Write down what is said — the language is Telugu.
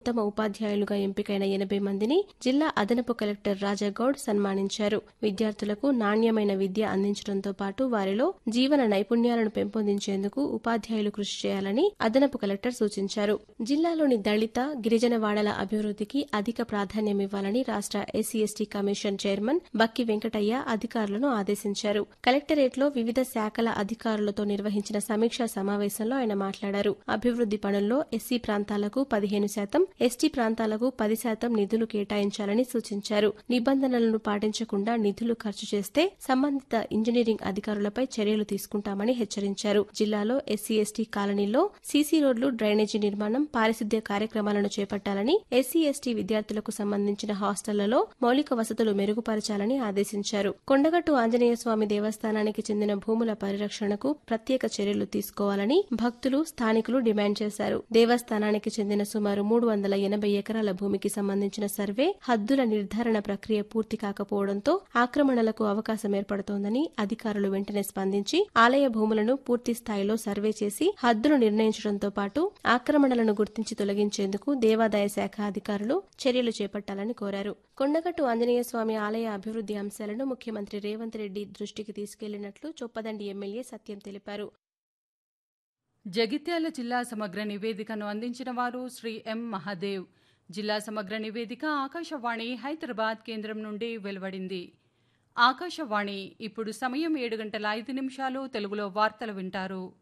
ఉత్తమ ఉపాధ్యాయులుగా ఎంపికైన ఎనభై మందిని జిల్లా అదనపు కలెక్టర్ రాజాగౌడ్ సన్మానించారు విద్యార్థులకు నాణ్యమైన విద్య అందించడంతో పాటు వారిలో జీవన నైపుణ్యాలను పెంపొందించేందుకు ఉపాధ్యాయులు కృషి చేయాలని అదనపు కలెక్టర్ సూచించారు జిల్లాలోని దళిత గిరిజన వాడల అభివృద్ధికి అధిక ప్రాధాన్యమివ్వాలని రాష్ట్ర SC ST commission chairman Bakki Venkataiah అధికారులను ఆదేశించారు కలెక్టరేట్లో వివిధ శాఖల అధికారులతో నిర్వహించిన సమీక్షా సమావేశంలో ఆయన మాట్లాడారు అభివృద్ది పనుల్లో ఎస్సీ ప్రాంతాలకు పదిహేను శాతం ఎస్టీ ప్రాంతాలకు పది శాతం నిధులు కేటాయించాలని సూచించారు నిబంధనలను పాటించకుండా నిధులు ఖర్చు చేస్తే సంబంధిత ఇంజనీరింగ్ అధికారులపై చర్యలు తీసుకుంటామని హెచ్చరించారు జిల్లాలో ఎస్సీ ఎస్టీ కాలనీల్లో సీసీ రోడ్లు డ్రైనేజీ నిర్మాణం పారిశుద్ధ్య కార్యక్రమాలను చేపట్టాలని ఎస్సీ ఎస్టీ విద్యార్థులకు సంబంధించిన హాస్టళ్లలో మౌలిక వసతులు మెరుగుపరచాలని ఆదేశించారు కొండగట్టు ఆంజనేయ స్వామి దేవస్థానానికి చెందిన భూముల పరిరక్షణకు ప్రత్యేక చర్యలు తీసుకోవాలని భక్తులు స్థానికులు డిమాండ్ చేశారు దేవస్థానానికి చెందిన సుమారు మూడు వందల ఎనభై ఎకరాల భూమికి సంబంధించిన సర్వే హద్దుల నిర్ధారణ ప్రక్రియ పూర్తి కాకపోవడంతో ఆక్రమణలకు అవకాశం ఏర్పడుతోందని అధికారులు వెంటనే స్పందించి ఆలయ భూములను పూర్తి స్థాయిలో సర్వే చేసి హద్దులు నిర్ణయించడంతో పాటు ఆక్రమణలను గుర్తించి తొలగించేందుకు దేవాదాయ శాఖ అధికారులు చర్యలు చేపట్టాలని కోరారు కొండగట్టు ఆంజనేయ స్వామి ఆలయ అభివృద్ది అంశాలను ముఖ్యమంత్రి రేవంత్ రెడ్డి దృష్టికి తీసుకెళ్లినట్లు చొప్పదండి ఎమ్మెల్యే సత్యం తెలిపారు జగిత్యాల జిల్లా సమగ్ర నివేదికను అందించిన వారు శ్రీ ఎం మహాదేవ్ జిల్లా సమగ్ర నివేదిక ఆకాశవాణి హైదరాబాద్ కేంద్రం నుండి వెలువడింది ఆకాశవాణి ఇప్పుడు సమయం ఏడు గంటల ఐదు నిమిషాలు తెలుగులో వార్తలు వింటారు